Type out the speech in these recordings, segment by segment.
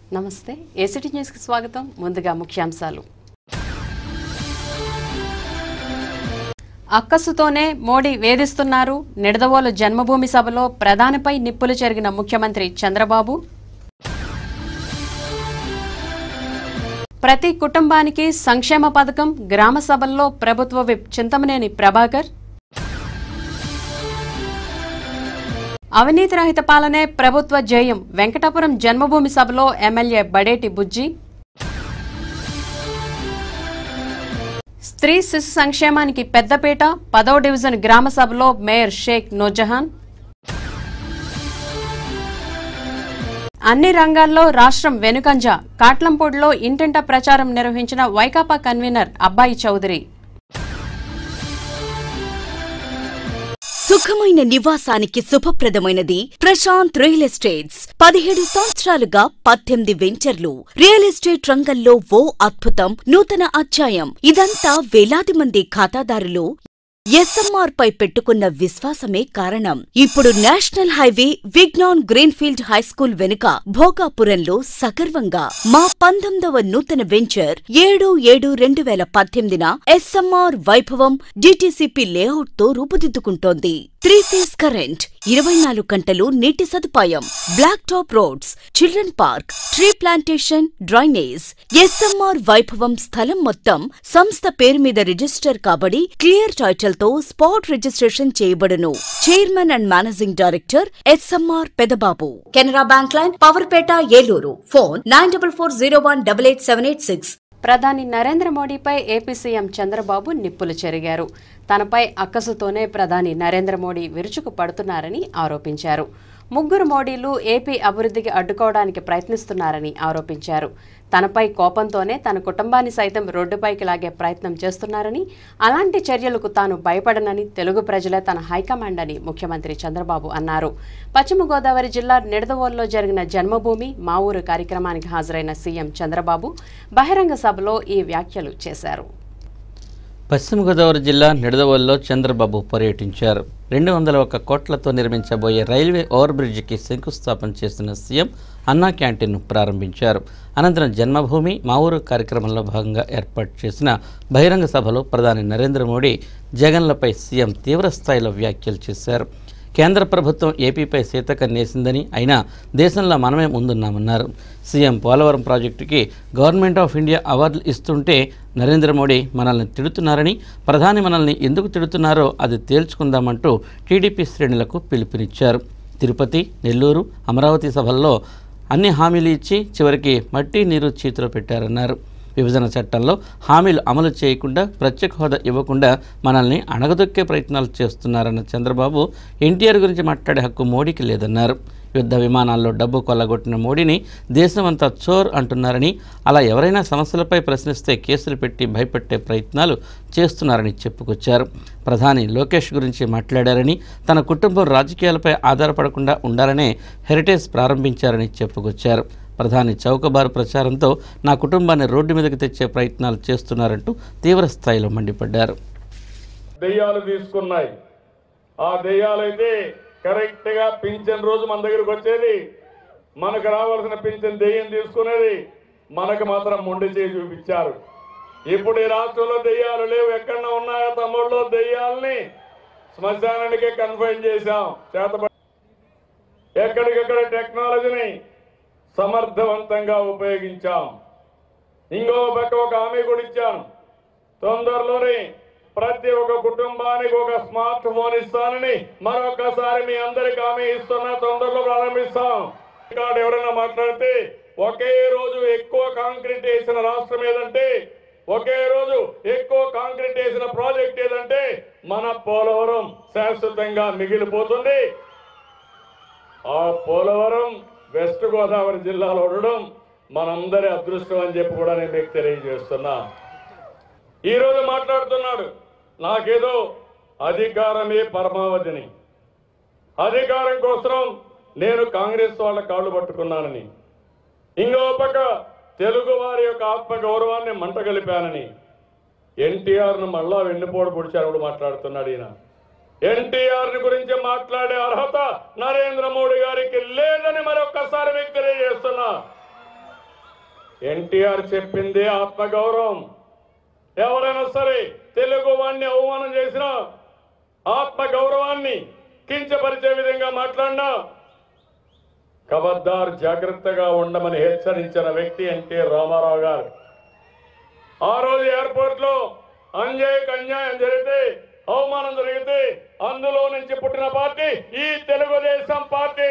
నమస్తే ఏసిటీ న్యూస్కి స్వాగతం ముందుగా ముఖ్యాంశాలు అక్కసుతోనే మోడీ వేధిస్తున్నారు నిడదవోలు జన్మభూమి సభలో ప్రధానిపై నిప్పులు చెరిగిన ముఖ్యమంత్రి చంద్రబాబు ప్రతి కుటుంబానికి సంక్షేమ పథకం గ్రామ సభల్లో ప్రభుత్వ విప్ చింతమనేని ప్రభాకర్ అవినీతి రహిత పాలనే ప్రభుత్వ జయం వెంకటాపురం జన్మభూమి సభలో ఎమ్మెల్యే బడేటి బుజ్జి స్త్రీ శిశు సంక్షేమానికి పెద్దపీట పదో డివిజన్ గ్రామ సభలో మేయర్ షేక్ నూర్జహాన్ అన్ని రంగాల్లో రాష్ట్రం వెనుకంజ కాట్లంపూడిలో ఇంటింట ప్రచారం నిర్వహించిన వైకాపా కన్వీనర్ అబ్బాయి చౌదరి సుఖమైన నివాసానికి శుభప్రదమైనది ప్రశాంత్ రియల్ ఎస్టేట్స్ పదిహేడు సంవత్సరాలుగా పద్దెనిమిది వెంచర్లు రియల్ ఎస్టేట్ రంగంలో ఓ అద్భుతం నూతన అధ్యాయం ఇదంతా వేలాది మంది ఖాతాదారులు ఎస్ఎంఆర్ పై పెట్టుకున్న విశ్వాసమే కారణం ఇప్పుడు national highway Vignan greenfield high school వెనుక భోగాపురంలో సగర్వంగా మా పంతొమ్మిదవ నూతన వెంచర్ ఏడు ఏడు రెండు వేల పద్దెనిమిదిన ఎస్ఎంఆర్ వైభవం డిటిసిపి లేఅవుట్ తో రూపుదిద్దుకుంటోంది త్రీ ఫేస్ కరెంట్ ఇరవై నాలుగు గంటలు నీటి సదుపాయం black top roads children park tree plantation drainage SMR Vaibhavam స్థలం మొత్తం సంస్థ పేరు మీద రిజిస్టర్ కాబడి క్లియర్ టైటిల్ తో స్పాట్ రిజిస్ట్రేషన్ చేయబడును chairman and managing director SMR Pedababu Canara bank line Powerpet Eluru phone nine double four zero one double eight seven eight six ప్రధాని నరేంద్ర మోడీపై ఏపీ సీఎం చంద్రబాబు నిప్పులు చెరిగారు తనపై అక్కసుతోనే ప్రధాని నరేంద్ర మోడీ విరుచుకు పడుతున్నారని ఆరోపించారు ముగ్గురు మోడీలు ఏపీ అభివృద్ధికి అడ్డుకోవడానికి ప్రయత్నిస్తున్నారని ఆరోపించారు తనపై కోపంతోనే తన కుటుంబాన్ని సైతం రోడ్డుపైకి లాగే ప్రయత్నం చేస్తున్నారని అలాంటి చర్యలకు తాను భయపడనని తెలుగు ప్రజలే తన హైకమాండ్ అని ముఖ్యమంత్రి చంద్రబాబు అన్నారు పశ్చిమ గోదావరి జిల్లా నిడదవోలులో జరిగిన జన్మభూమి మా ఊరు కార్యక్రమానికి హాజరైన సీఎం చంద్రబాబు బహిరంగ సభలో ఈ వ్యాఖ్యలు చేశారు పశ్చిమ గోదావరి జిల్లా నిడదవోలులో చంద్రబాబు పర్యటించారు రెండు వందల ఒక్క కోట్లతో నిర్మించబోయే రైల్వే ఓవర్ బ్రిడ్జికి శంకుస్థాపన చేసిన సీఎం అన్నా క్యాంటీన్ను ప్రారంభించారు అనంతరం జన్మభూమి మా ఊరు కార్యక్రమంలో భాగంగా ఏర్పాటు చేసిన బహిరంగ సభలో ప్రధాని నరేంద్ర మోడీ జగన్లపై సీఎం తీవ్రస్థాయిలో వ్యాఖ్యలు చేశారు కేంద్ర ప్రభుత్వం ఏపీపై సీతకన్నేసిందని అయినా దేశంలో మనమే ముందున్నామన్నారు సీఎం పోలవరం ప్రాజెక్టుకి గవర్నమెంట్ ఆఫ్ ఇండియా అవార్డులు ఇస్తుంటే నరేంద్ర మోడీ మనల్ని తిడుతున్నారని ప్రధాని మనల్ని ఎందుకు తిడుతున్నారో అది తేల్చుకుందామంటూ టీడీపీ శ్రేణులకు పిలుపునిచ్చారు తిరుపతి నెల్లూరు అమరావతి సభల్లో అన్ని హామీలు ఇచ్చి చివరికి మట్టి నీరు చేతిలో పెట్టారన్నారు విభజన చట్టంలో హామీలు అమలు చేయకుండా ప్రత్యేక హోదా ఇవ్వకుండా మనల్ని అణగదొక్కే ప్రయత్నాలు చేస్తున్నారన్న చంద్రబాబు ఎన్టీఆర్ గురించి మాట్లాడే హక్కు మోడీకి లేదన్నారు యుద్ధ విమానాల్లో డబ్బు కొల్లగొట్టిన మోడీని దేశమంతా చోర్ అంటున్నారని అలా ఎవరైనా సమస్యలపై ప్రశ్నిస్తే కేసులు పెట్టి భయపెట్టే ప్రయత్నాలు చేస్తున్నారని చెప్పుకొచ్చారు ప్రధాని లోకేష్ గురించి మాట్లాడారని తన కుటుంబం రాజకీయాలపై ఆధారపడకుండా ఉండాలనే హెరిటేజ్ ప్రారంభించారని చెప్పుకొచ్చారు ప్రధాని చౌకబారు ప్రచారంతో నా కుటుంబాన్ని రోడ్డు మీదకి తెచ్చే ప్రయత్నాలు చేస్తున్నారంటూ తీవ్ర స్థాయిలో మండిపడ్డారు దెయ్యాలు తీసుకున్నాయి ఆ దెయ్యాలైతే కరెక్ట్ గా పింఛన్ రోజు మన దగ్గరకు వచ్చేది మనకు రావాల్సిన పింఛన్ దెయ్యం తీసుకునేది మనకు మాత్రం మొండి చేసి చూపించారు ఇప్పుడు ఈ రాష్ట్రంలో దెయ్యాలు లేవు ఎక్కడ ఉన్నాయో తమ్ముళ్ళు దెయ్యాలని శ్మశానానికే కన్ఫైన్ చేశాం చేతపడి ఎక్కడికెక్కడ టెక్నాలజీని సమర్థవంతంగా ఉపయోగించాం ఇంకో పక్క ఒక హామీ కూడా ఇచ్చాను తొందరలోనే ప్రతి ఒక్క కుటుంబానికి ఒక స్మార్ట్ ఫోన్ ఇస్తానని మరొకసారి మీ అందరికి హామీ ఇస్తున్నా తొందరలో ప్రారంభిస్తాం ఇక్కడ ఎవరైనా మాట్లాడితే ఒకే రోజు ఎక్కువ కాంక్రీట్ వేసిన రాష్ట్రం ఏదంటే ఒకే రోజు ఎక్కువ కాంక్రీట్ వేసిన ప్రాజెక్ట్ ఏదంటే మన పోలవరం శాశ్వతంగా మిగిలిపోతుంది ఆ పోలవరం వెస్ట్ గోదావరి జిల్లాలో ఉండడం మనందరి అదృష్టం అని చెప్పి కూడా నేను మీకు తెలియజేస్తున్నా ఈరోజు మాట్లాడుతున్నాడు నాకేదో అధికారమే పరమావధిని అధికారం కోసం నేను కాంగ్రెస్ వాళ్ళ కాళ్ళు పట్టుకున్నానని ఇంకో పక్క తెలుగు వారి యొక్క ఆత్మ గౌరవాన్ని మంటగలిపానని ఎన్టీఆర్ను మళ్ళా వెన్నుపోటు పొడిచారు మాట్లాడుతున్నాడు ఈయన ఎన్టీఆర్ గురించి మాట్లాడే అర్హత నరేంద్ర మోడీ గారికి లేదని మరొక్కసారి మీకు తెలియజేస్తున్నా ఎన్టీఆర్ చెప్పింది ఆత్మగౌరవం ఎవరైనా సరే తెలుగు వాడిని అవమానం చేసినా ఆత్మ గౌరవాన్ని కించపరిచే విధంగా మాట్లాడినా కబద్దార్ జాగ్రత్తగా ఉండమని హెచ్చరించిన వ్యక్తి ఎన్టీ రామారావు గారు ఆ రోజు ఎయిర్పోర్ట్ లో అంజయ్యకు అన్యాయం జరిగితే అవమానం జరిగితే అందులో నుంచి పుట్టిన పార్టీ ఈ తెలుగుదేశం పార్టీ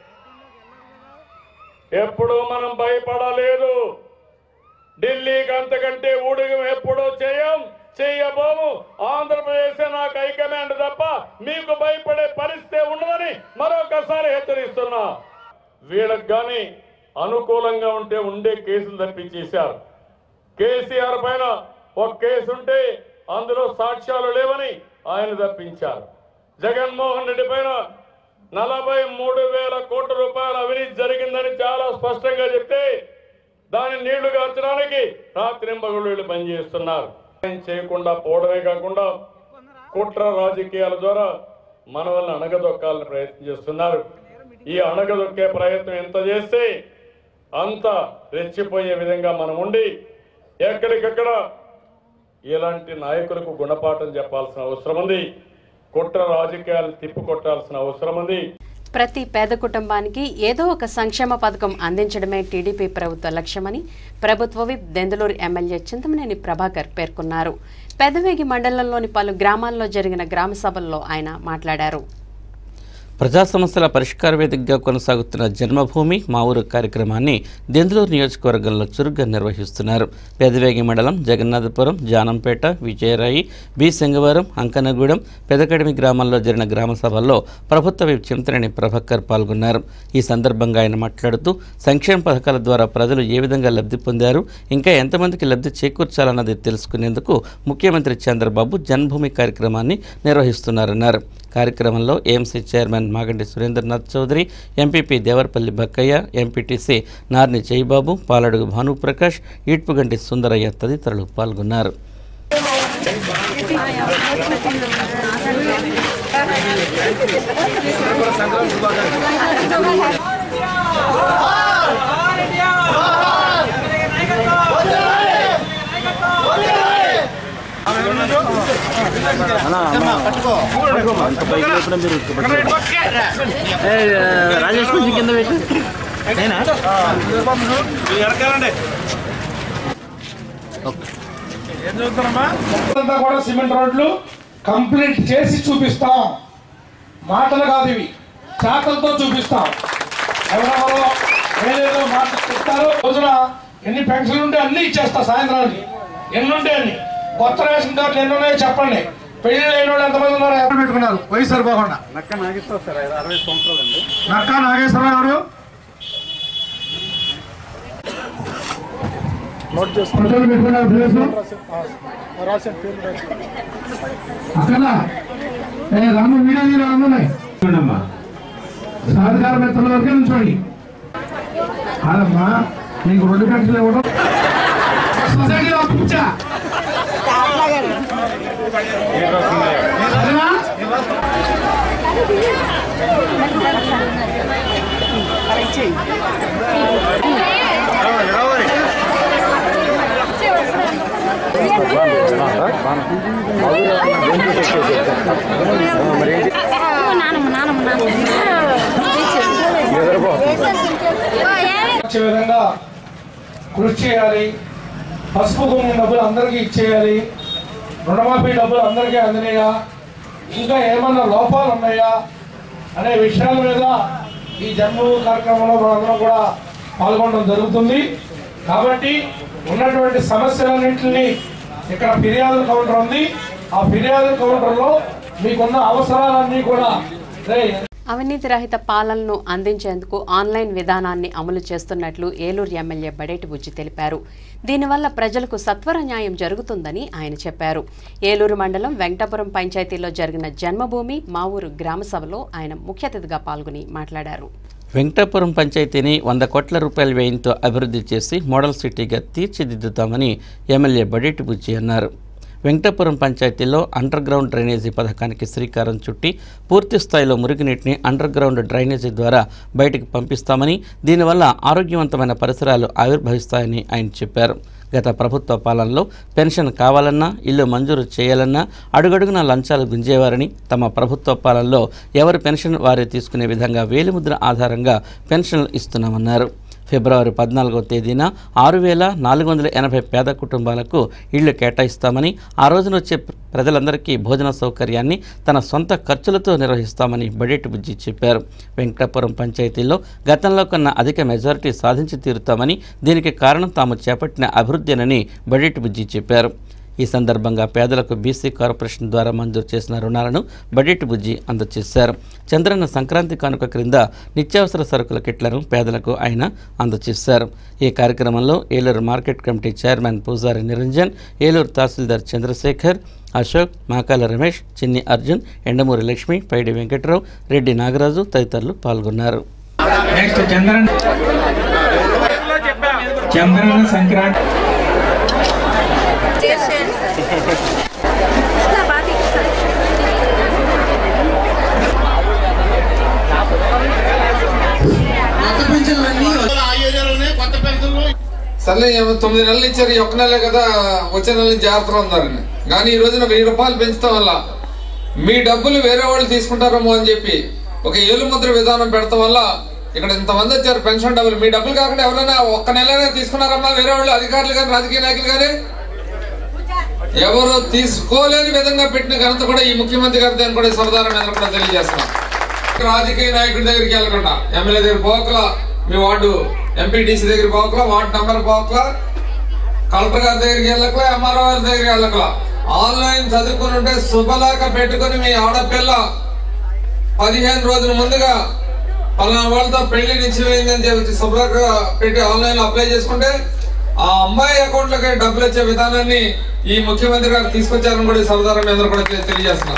ఎప్పుడు మనం భయపడలేదు ఢిల్లీకి అంతకంటే ఊడిగం ఎప్పుడూ చేయం చెయ్యబోము ఆంధ్రప్రదేశ్ నాకు హైకమాండ్ తప్ప మీకు భయపడే పరిస్థితి ఉండదని మరొకసారి హెచ్చరిస్తున్నా వీళ్ళకి కానీ అనుకూలంగా ఉంటే ఉండే కేసులు తప్పించేశారు కేసీఆర్ పైన ఒక కేసు ఉంటే అందులో సాక్ష్యాలు లేవని ఆయన తప్పించారు జగన్మోహన్ రెడ్డి పైన నలభై మూడు వేల కోట్ల రూపాయల అవినీతి జరిగిందని చాలా స్పష్టంగా చెప్తే దాన్ని నీళ్లు గార్చడానికి రాత్రింబగుళ్ళు వీళ్ళు పనిచేస్తున్నారు ఏం చేయకుండా పోవడమే కాకుండా కుట్ర రాజకీయాల ద్వారా మన వల్ల అణగదొక్కాలని ప్రయత్నం చేస్తున్నారు ఈ అణగదొక్కే ప్రయత్నం ఎంత చేస్తే అంత రెచ్చిపోయే విధంగా మనం ఉండి ఎక్కడికక్కడ ఇలాంటి నాయకులకు గుణపాఠం చెప్పాల్సిన అవసరం ఉంది కుట్ర రాజకీయాలు తిప్పికొట్టాల్సిన అవసరం ఉంది ప్రతి పేద కుటుంబానికి ఏదో ఒక సంక్షేమ పథకం అందించడమే టీడీపీ ప్రభుత్వ లక్ష్యమని ప్రభుత్వ విప్ దెందులూరు ఎమ్మెల్యే చింతమనేని ప్రభాకర్ పేర్కొన్నారు పెదవేగి మండలంలోని పలు గ్రామాల్లో జరిగిన గ్రామ సభల్లో ఆయన మాట్లాడారు ప్రజా సమస్యల పరిష్కార వేదికగా కొనసాగుతున్న జన్మభూమి మా ఊరు కార్యక్రమాన్ని దెందులూరు నియోజకవర్గంలో చురుగ్గా నిర్వహిస్తున్నారు పెదవేగి మండలం జగన్నాథపురం జానంపేట విజయరాయి బి సింగవరం అంకనగూడెం పెదకడిమి గ్రామాల్లో జరిగిన గ్రామ సభల్లో ప్రభుత్వ విప్ చింతనేని ప్రభాకర్ పాల్గొన్నారు ఈ సందర్భంగా ఆయన మాట్లాడుతూ సంక్షేమ పథకాల ద్వారా ప్రజలు ఏ విధంగా లబ్ధి పొందారు ఇంకా ఎంతమందికి లబ్ధి చేకూర్చాలన్నది తెలుసుకునేందుకు ముఖ్యమంత్రి చంద్రబాబు జన్మభూమి కార్యక్రమాన్ని నిర్వహిస్తున్నారన్నారు కార్యక్రమంలో AMC chairman Maganti Surendranath Chowdary MPP Devarapalli Bakkaiah MPTC Narni Jayababu Paladugu Bhanuprakash Eedpuganti Sundaraiah తదితరులు పాల్గొన్నారు రాజేష్ కొంచెం కింద పెట్టు నేనా అంతా కూడా సిమెంట్ రోడ్లు కంప్లీట్ చేసి చూపిస్తాం మాటలు కాదు ఇవి చేతలతో చూపిస్తాం ఎవరెవరో ఏదేదో మాటలు చెప్తారు రోజున ఎన్ని పెన్షన్లు ఉంటే అన్ని ఇచ్చేస్తా సాయంత్రానికి ఎన్ని ఉంటే అన్ని కొత్త రేషన్ కార్డులు ఎన్ని ఉన్నాయో చెప్పండి పెళ్లి లేని వాళ్ళు ఎంతమంది ఉన్నారో ఎక్కడ పెట్టుకున్నారు వయసు సరిపోకుండా నక్క నాగేశ్వరరావు గారు ప్రజలు పెట్టుకున్నారు ప్లేస్ అక్కడ ఏ రాము వీడియో తీరా ఉన్నాయి సహకార మిత్రుల వరకే నుంచోండి కాదమ్మా నీకు రెండు పెన్షన్లు ఇవ్వడం సొసైటీలో కూర్చా సరేనా? వచ్చే విధంగా కృషి చేయాలి పసుపు కుంకుమ డబ్బులు అందరికీ ఇచ్చేయాలి రుణమాఫీ డబ్బులు అందరికీ అందినాయా ఇంకా ఏమన్నా లోపాలు ఉన్నాయా అనే విషయాల మీద ఈ జన్మభూమి కార్యక్రమంలో మనందరం కూడా పాల్గొనడం జరుగుతుంది కాబట్టి ఉన్నటువంటి సమస్యలన్నింటినీ ఇక్కడ ఫిర్యాదుల కౌంటర్ ఉంది ఆ ఫిర్యాదుల కౌంటర్లో మీకున్న అవసరాలన్నీ కూడా రే అవినీతి రహిత పాలనను అందించేందుకు ఆన్లైన్ విధానాన్ని అమలు చేస్తున్నట్లు ఏలూరు ఎమ్మెల్యే బడేటి బుజ్జి తెలిపారు దీనివల్ల ప్రజలకు సత్వర న్యాయం జరుగుతుందని ఆయన చెప్పారు ఏలూరు మండలం వెంకటాపురం పంచాయతీలో జరిగిన జన్మభూమి మా ఊరు గ్రామ సభలో ఆయన ముఖ్య అతిథిగా పాల్గొని మాట్లాడారు వెంకటాపురం పంచాయతీని వంద కోట్ల రూపాయల వ్యయంతో అభివృద్ధి చేసి మోడల్ సిటీగా తీర్చిదిద్దుతామని ఎమ్మెల్యే బడేటి బుజ్జి అన్నారు వెంకటాపురం పంచాయతీలో అండర్ గ్రౌండ్ డ్రైనేజీ పథకానికి శ్రీకారం చుట్టి పూర్తి స్థాయిలో మురుగునీటిని అండర్ గ్రౌండ్ డ్రైనేజీ ద్వారా బయటికి పంపిస్తామని దీనివల్ల ఆరోగ్యవంతమైన పరిసరాలు ఆవిర్భవిస్తాయని ఆయన చెప్పారు గత ప్రభుత్వ పాలనలో పెన్షన్ కావాలన్నా ఇల్లు మంజూరు చేయాలన్నా అడుగడుగున లంచాలు గుంజేవారని తమ ప్రభుత్వ పాలనలో ఎవరి పెన్షన్ వారే తీసుకునే విధంగా వేలిముద్ర ఆధారంగా పెన్షన్లు ఇస్తున్నామన్నారు ఫిబ్రవరి పద్నాలుగవ తేదీన ఆరు వేల నాలుగు వందల ఎనభై పేద కుటుంబాలకు ఇళ్లు కేటాయిస్తామని ఆ రోజున వచ్చే ప్ర- ప్రజలందరికీ భోజన సౌకర్యాన్ని తన సొంత ఖర్చులతో నిర్వహిస్తామని బడేటి బుజ్జి చెప్పారు వెంకటాపురం పంచాయతీలో గతంలో కన్నా అధిక మెజారిటీ సాధించి తీరుతామని దీనికి కారణం తాము చేపట్టిన అభివృద్ధేనని బడేటి బుజ్జి చెప్పారు ఈ సందర్భంగా పేదలకు బీసీ కార్పొరేషన్ ద్వారా మంజూరు చేసిన రుణాలను బడ్జెట్ బుజ్జి అందజేశారు చంద్రన్న సంక్రాంతి కానుక క్రింద నిత్యావసర సరుకుల కిట్లను పేదలకు ఆయన అందజేశారు ఈ కార్యక్రమంలో ఏలూరు మార్కెట్ కమిటీ చైర్మన్ పూజారి నిరంజన్ ఏలూరు తహసీల్దార్ చంద్రశేఖర్ అశోక్ మాకాల రమేష్ చిన్ని అర్జున్ ఎండమూరి లక్ష్మి పైడి వెంకట్రావు రెడ్డి నాగరాజు తదితరులు పాల్గొన్నారు నెక్స్ట్ చంద్రన్ చంద్రన సంక్రాంతి సర్లే ఏమో తొమ్మిది నెలలు ఇచ్చారు ఈ ఒక్క నెలే కదా వచ్చే నెల నుంచి జాగ్రత్తగా ఉందారని కానీ ఈ రోజున వెయ్యి రూపాయలు పెంచడం వల్ల మీ డబ్బులు వేరే వాళ్ళు తీసుకుంటారేమో అని చెప్పి ఒక ఏలు ముద్ర విధానం పెడతాం వల్ల ఇక్కడ ఇంతమంది వచ్చారు పెన్షన్ డబ్బులు మీ డబ్బులు కాకుండా ఎవరైనా ఒక్క నెలైనా తీసుకున్నారమ్మా వేరే వాళ్ళు అధికారులు కానీ రాజకీయ నాయకులు కానీ ఎవరు తీసుకోలేని విధంగా పెట్టిన ఘనత కూడా ఈ ముఖ్యమంత్రి గారి అని కూడా సరదారం మీద కూడా తెలియజేస్తున్నాం రాజకీయ నాయకుడి దగ్గరికి వెళ్ళకుండా ఎమ్మెల్యే దగ్గర పోకల మీ వార్డు ఎంపీటీసీ దగ్గర పోకల వార్డు నంబర్ పోకల కలెక్టర్ గారి దగ్గరికి వెళ్ళకలా ఎంఆర్ఓ గారి దగ్గరికి వెళ్ళకలా ఆన్లైన్ చదువుకుని ఉంటే శుభలేఖ పెట్టుకుని మీ ఆడపిల్ల పదిహేను రోజుల ముందుగా పలానా వాళ్ళతో పెళ్లి నిశ్చయమైందని చెప్పి శుభ్రత పెట్టి ఆన్లైన్ అప్లై చేసుకుంటే ఆ అమ్మాయి అకౌంట్ లోకి డబ్బులు వచ్చే విధానాన్ని ఈ ముఖ్యమంత్రి గారు తీసుకొచ్చారని కూడా ఈ సరదారం అందరూ కూడా తె- తెలియజేస్తున్నారు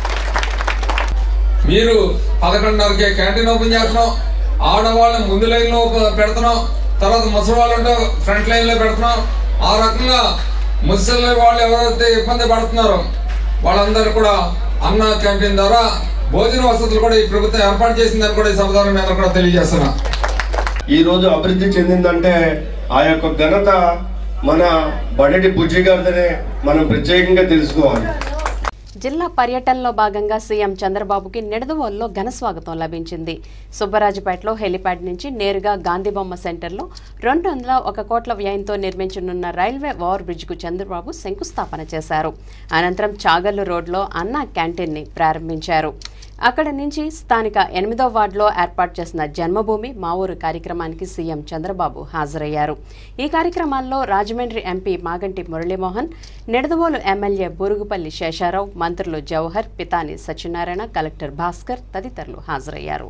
మీరు పదకొండున్నరకే క్యాంటీన్ ఓపెన్ చేస్తున్నాం ఆడవాళ్ళని ముందు లైన్ లో ఓపె- పెడుతున్నాం తర్వాత ముసలి వాళ్ళు ఉంటే ఫ్రంట్ లైన్ లో పెడుతున్నాం ఆ రకంగా ముసలి వాళ్ళు ఎవరైతే ఇబ్బంది పడుతున్నారో వాళ్ళందరూ కూడా అన్న క్యాంటీన్ ద్వారా భోజన వసతులు కూడా ఈ ప్రభుత్వం ఏర్పాటు చేసిందని కూడా ఈ సమాధానం మీద కూడా తెలియజేస్తున్నా ఈ రోజు అభివృద్ధి చెందిందంటే ఆ యొక్క ఘనత మన బడటి బుజ్జి గారిదనే మనం ప్రత్యేకంగా తెలుసుకోవాలి జిల్లా పర్యటనలో భాగంగా సీఎం చంద్రబాబుకి నిడదవోలులో ఘన స్వాగతం లభించింది సుబ్బరాజుపేటలో హెలిప్యాడ్ నుంచి నేరుగా గాంధీబొమ్మ సెంటర్లో రెండు వందల ఒక కోట్ల వ్యయంతో నిర్మించనున్న రైల్వే ఓవర్ బ్రిడ్జ్కు చంద్రబాబు శంకుస్థాపన చేశారు అనంతరం చాగల్లు రోడ్లో అన్నా క్యాంటీన్ని ప్రారంభించారు అక్కడ నుంచి స్థానిక ఎనిమిదో వార్డులో ఏర్పాటు చేసిన జన్మభూమి మా ఊరు కార్యక్రమానికి సీఎం చంద్రబాబు హాజరయ్యారు ఈ కార్యక్రమాల్లో రాజమండ్రి ఎంపీ మాగంటి మురళీమోహన్ నిడదవోలు ఎమ్మెల్యే బురుగుపల్లి శేషారావు మంత్రులు జవహర్ పితాని సత్యనారాయణ కలెక్టర్ భాస్కర్ తదితరులు హాజరయ్యారు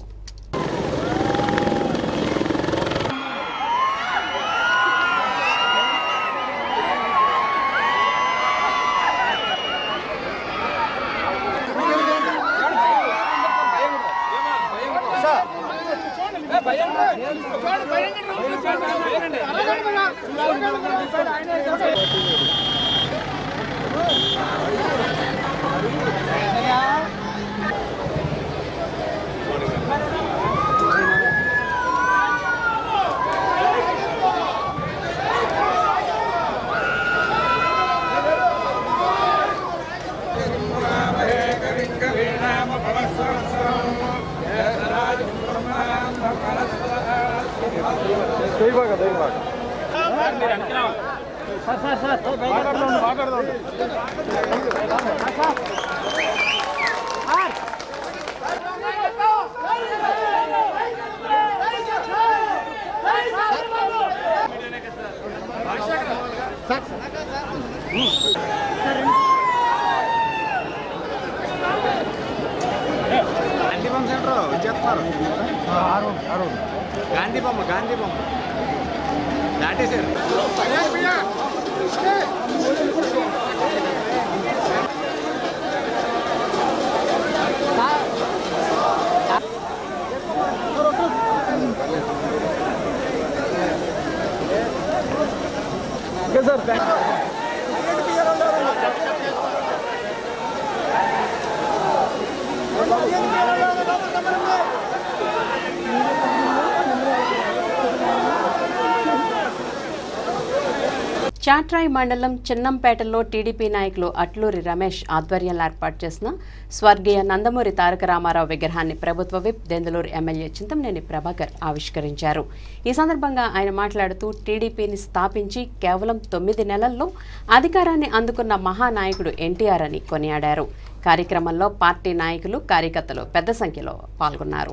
గాంధీ సెంటర్ వచ్చేస్తున్నారు గాంధీ బొమ్మ గాంధీ బొమ్మ దాటేశారు సార్ చాట్రాయి మండలం చిన్నంపేటలో టీడీపీ నాయకులు అట్లూరి రమేష్ ఆధ్వర్యంలో ఏర్పాటు చేసిన స్వర్గీయ నందమూరి తారక రామారావు విగ్రహాన్ని ప్రభుత్వ విప్ దెందులూరు ఎమ్మెల్యే చింతమనేని ప్రభాకర్ ఆవిష్కరించారు ఈ సందర్భంగా ఆయన మాట్లాడుతూ టీడీపీని స్థాపించి కేవలం తొమ్మిది నెలల్లో అధికారాన్ని అందుకున్న మహానాయకుడు ఎన్టీఆర్ అని కొనియాడారు కార్యక్రమంలో పార్టీ నాయకులు కార్యకర్తలు పెద్ద సంఖ్యలో పాల్గొన్నారు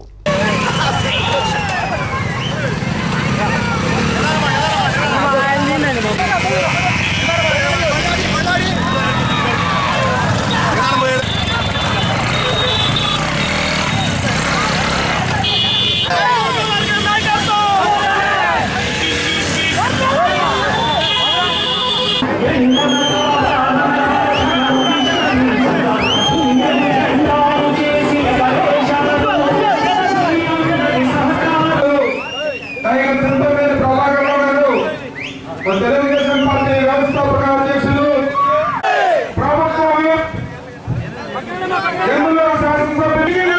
టైగర్ చింతమనేని ప్రభాకర్ రావు గారు మన తెలుగుదేశం పార్టీ వ్యవస్థాపక అధ్యక్షులు ప్రభుత్వ విప్ ఎమ్మెల్యే శాసనసభ్యులు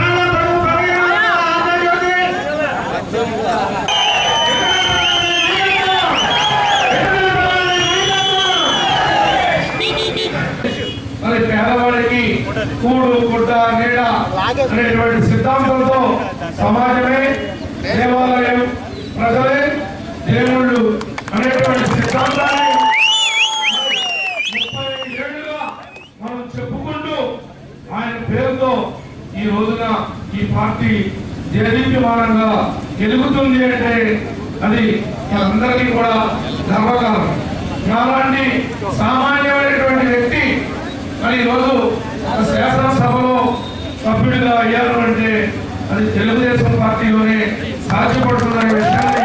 మరి పేదవాడికి కూడు గుడ్డ నీడ అనేటువంటి సిద్ధాంతంతో సమాజమే దేవాలయం ప్రజలే దేవుళ్ళు అనేటువంటి సిద్ధాంతాన్ని ముప్పై ఏళ్ళుగా మనం చెప్పుకుంటూ ఆయన పేరుతో ఈ రోజున ఈ పార్టీ దేదీప్యమానంగా ఎదుగుతుంది అంటే అది అందరికీ కూడా గర్వకారణం అలాంటి సామాన్యమైనటువంటి వ్యక్తి మరి ఈరోజు ఒక శాసనసభలో సభ్యుడిగా అయ్యారు అంటే అది తెలుగుదేశం పార్టీలోనే సాధ్యపడుతుందనే విషయాన్ని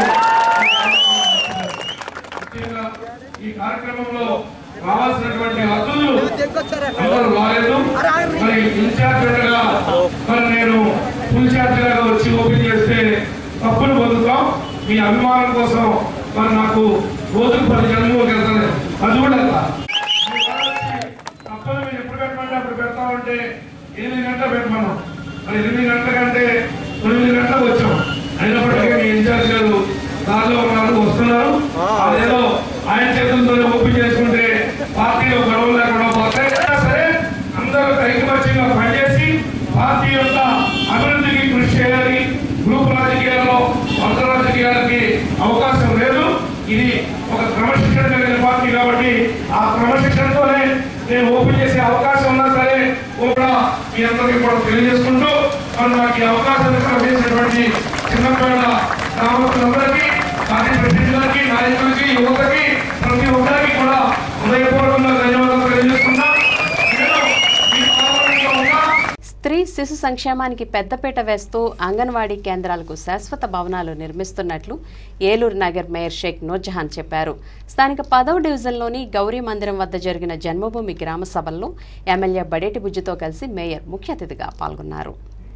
ముఖ్యంగా ఈ కార్యక్రమంలో కావాల్సినటువంటి అతులు అందరూ రాలేదు మరి ఇన్ఛార్జిగా మరి నేను ఫుల్ ఛార్జిగా వచ్చి ఓపెన్ చేస్తే తప్పులు పొందుతాం మీ అభిమానం కోసం మరి నాకు రోజుకు పది జన్మలు వెళ్తాను అది కూడా వెళ్తా. మీ వాళ్ళు వచ్చి తప్పులు మీరు ఎప్పుడు పెట్టమంటే అప్పుడు పెడతామంటే ఎనిమిది గంటలు పెట్టమన్నాం మరి ఎనిమిది గంటల కంటే తొమ్మిది గంటలకు వచ్చాం అయినప్పటికీ మీ ఇన్ఛార్జ్ గారు దారిలో ఉన్నారు వస్తున్నారు అదేదో ఆయన చేతులతో ఓపెన్ చేసుకుంటే పార్టీలో గొడవలు లేకుండా పోతే అయినా సరే అందరూ ఐకమత్యంగా పనిచేసి పార్టీ యొక్క అభివృద్ధికి కృషి చేయాలి గ్రూప్ రాజకీయాల్లో వంద రాజకీయాలకి అవకాశం లేదు ఇది ఒక క్రమశిక్షణ కలిగిన పార్టీ కాబట్టి ఆ క్రమశిక్షణతోనే నేను ఓపెన్ చేసే అవకాశం ఉన్నా సరే కూడా మీ అందరికీ కూడా తెలియజేసుకుంటూ మరి నాకు ఈ అవకాశం చేసినటువంటి చిన్నపేట గ్రామస్తులందరికీ పార్టీ ప్రతినిధులకి నాయకులకి యువతకి ప్రతి ఒక్కరికి కూడా హృదయపూర్వకంగా ధన్యవాదాలు తెలియజేస్తున్నా నేను ఈ పార్లమెంట్లో ఉన్నా స్త్రీ శిశు సంక్షేమానికి పెద్దపీట వేస్తూ అంగన్వాడీ కేంద్రాలకు శాశ్వత భవనాలు నిర్మిస్తున్నట్లు ఏలూరు నగర్ మేయర్ షేక్ నూర్జహాన్ చెప్పారు స్థానిక పదవ డివిజన్లోని గౌరీ మందిరం వద్ద జరిగిన జన్మభూమి గ్రామ సభల్లో ఎమ్మెల్యే బడేటి బుజ్జితో కలిసి మేయర్ ముఖ్య అతిథిగా పాల్గొన్నారు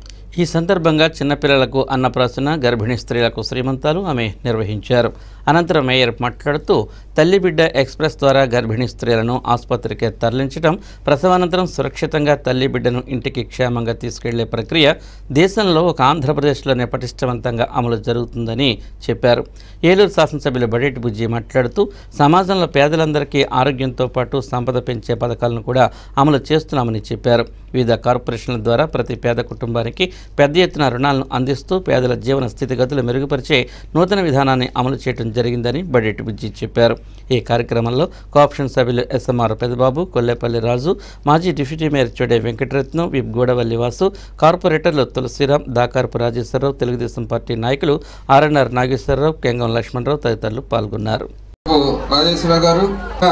ఈ సందర్భంగా చిన్నపిల్లలకు అన్నప్రాసన గర్భిణీ స్త్రీలకు శ్రీమంతాలు ఆమె నిర్వహించారు అనంతరం మేయర్ మాట్లాడుతూ తల్లి బిడ్డ ఎక్స్ప్రెస్ ద్వారా గర్భిణీ స్త్రీలను ఆసుపత్రికి తరలించడం ప్రసవానంతరం సురక్షితంగా తల్లి బిడ్డను ఇంటికి క్షేమంగా తీసుకెళ్లే ప్రక్రియ దేశంలో ఒక ఆంధ్రప్రదేశ్లోనే పటిష్టవంతంగా అమలు జరుగుతుందని చెప్పారు ఏలూరు శాసనసభ్యులు బడేటి బుజ్జి మాట్లాడుతూ సమాజంలో పేదలందరికీ ఆరోగ్యంతో పాటు సంపద పెంచే పథకాలను కూడా అమలు చేస్తున్నామని చెప్పారు వివిధ కార్పొరేషన్ల ద్వారా ప్రతి పేద కుటుంబానికి పెద్ద ఎత్తున రుణాలను అందిస్తూ పేదల జీవన స్థితిగతులు మెరుగుపరిచే నూతన విధానాన్ని అమలు చేయడం జరిగిందని బడేటి బుజ్జి చెప్పారు ఈ కార్యక్రమంలో కోఆప్షన్ సభ్యులు ఎస్ఎంఆర్ పెదబాబు కొల్లేపల్లి రాజు మాజీ deputy mayor Chode Venkataratnam whip Gudavalli Vasu కార్పొరేటర్లు తులసిరాం దాకారపు రాజేశ్వరరావు తెలుగుదేశం పార్టీ నాయకులు ఆర్ఎన్ఆర్ నాగేశ్వరరావు కెంగం లక్ష్మణరావు తదితరులు పాల్గొన్నారు రాజేశ్వర గారు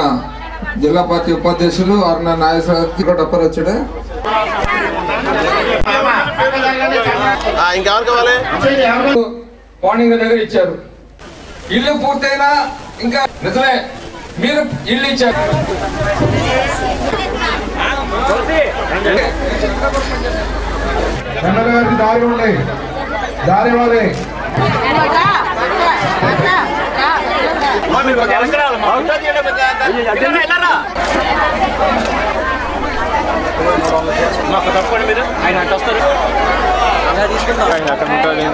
జిల్లా పార్టీ ఉపాధ్యక్షులు అరుణ నాగేశ్వర గారికి కూడా డబ్బర్ వచ్చాడు ఇంకెవరు కావాలి మార్నింగ్ దగ్గర ఇచ్చారు ఇల్లు పూర్తయినా ఇంకా నిజమే మీరు ఇల్లు ఇచ్చారు ఎమ్మెల్యే గారికి దారి ఉన్నాయి దారి ఇవ్వాలి మీరు ఎక్కడ వెళ్ళరా తప్పండి మీరు ఆయన అటు వస్తారు ఆయన అక్కడ ఉంటాడు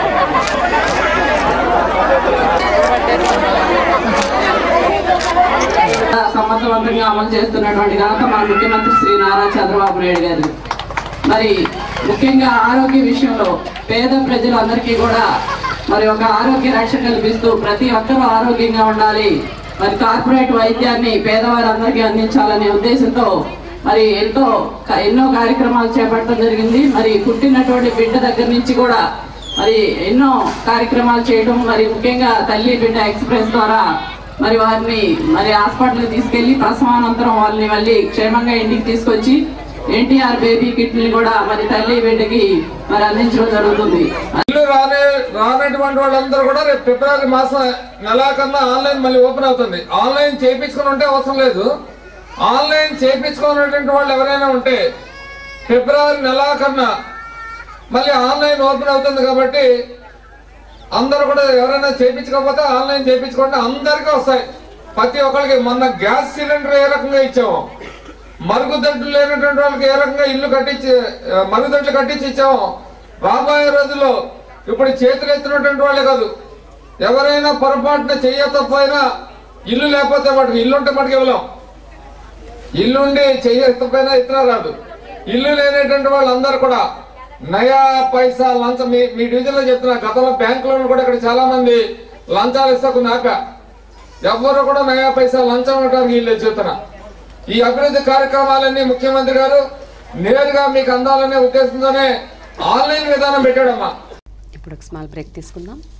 సమర్థవంతంగా అమలు చేస్తున్నటువంటి ఘనత మన ముఖ్యమంత్రి శ్రీ నారా చంద్రబాబు నాయుడు గారు మరి ముఖ్యంగా ఆరోగ్య విషయంలో పేద ప్రజలందరికీ కూడా మరి ఒక ఆరోగ్య రక్షణ కల్పిస్తూ ప్రతి ఒక్కరూ ఆరోగ్యంగా ఉండాలి మరి కార్పొరేట్ వైద్యాన్ని పేదవారందరికీ అందించాలనే ఉద్దేశంతో మరి ఎంతో ఎన్నో కార్యక్రమాలు చేపట్టడం జరిగింది మరి పుట్టినటువంటి బిడ్డ దగ్గర నుంచి కూడా మరి ఎన్నో కార్యక్రమాలు చేయడం మరి ముఖ్యంగా తల్లి బిడ్డ ఎక్స్ప్రెస్ ద్వారా మరి వారిని మరి హాస్పిటల్కి తీసుకెళ్లి ప్రసవానంతరం వాళ్ళని మళ్ళీ క్షేమంగా ఇంటికి తీసుకొచ్చి ఎన్టీఆర్ బేబీ కిట్ ని కూడా మరి తల్లి బిడ్డకి మరి అందించడం జరుగుతుంది ఇల్లు రానే రానటువంటి వాళ్ళందరూ కూడా రేపు ఫిబ్రవరి మాసం నెలాకన్నా ఆన్లైన్ మళ్ళీ ఓపెన్ అవుతుంది ఆన్లైన్ చేయించుకుని ఉంటే అవసరం లేదు ఆన్లైన్ చేయించుకున్నటువంటి వాళ్ళు ఎవరైనా ఉంటే ఫిబ్రవరి నెలాకన్నా మళ్ళీ ఆన్లైన్ ఓపెన్ అవుతుంది కాబట్టి అందరూ కూడా ఎవరైనా చేయించుకోకపోతే ఆన్లైన్ చేయించుకోండి అందరికీ వస్తాయి ప్రతి ఒక్కరికి మొన్న గ్యాస్ సిలిండర్ ఏ రకంగా ఇచ్చాము మరుగుదొడ్లు లేనటువంటి వాళ్ళకి ఏ రకంగా ఇల్లు కట్టించి ఆ, మరుగుదొడ్లు కట్టించి ఇచ్చాము రాబోయే రోజుల్లో ఇప్పుడు చేతులు ఎత్తినటువంటి వాళ్ళే కాదు ఎవరైనా పొరపాటున చెయ్యకపోయినా ఇల్లు లేకపోతే వాటికి ఇల్లు ఉంటే మటుకు ఇవ్వలేం ఇల్లుండి చెయ్యకపోయినా ఇతర రాదు ఇల్లు లేనటువంటి వాళ్ళందరూ కూడా నయా పైసా లంచం మీ మీ డివిజన్ లో చెప్తున్నా గతంలో బ్యాంకులో కూడా ఇక్కడ చాలా మంది లంచాలు ఇస్తా కొన్ని ఆపా ఎవ్వరు కూడా నయా పైసా లంచం ఇవ్వడానికి వీళ్ళు చెప్తున్నా ఈ అభివృద్ధి కార్యక్రమాలన్నీ ముఖ్యమంత్రి గారు నేరుగా మీకు అందాలనే ఉద్దేశంతోనే ఆన్లైన్ విధానం పెట్టాడమ్మా ఇప్పుడు ఒక స్మాల్ బ్రేక్ తీసుకుందాం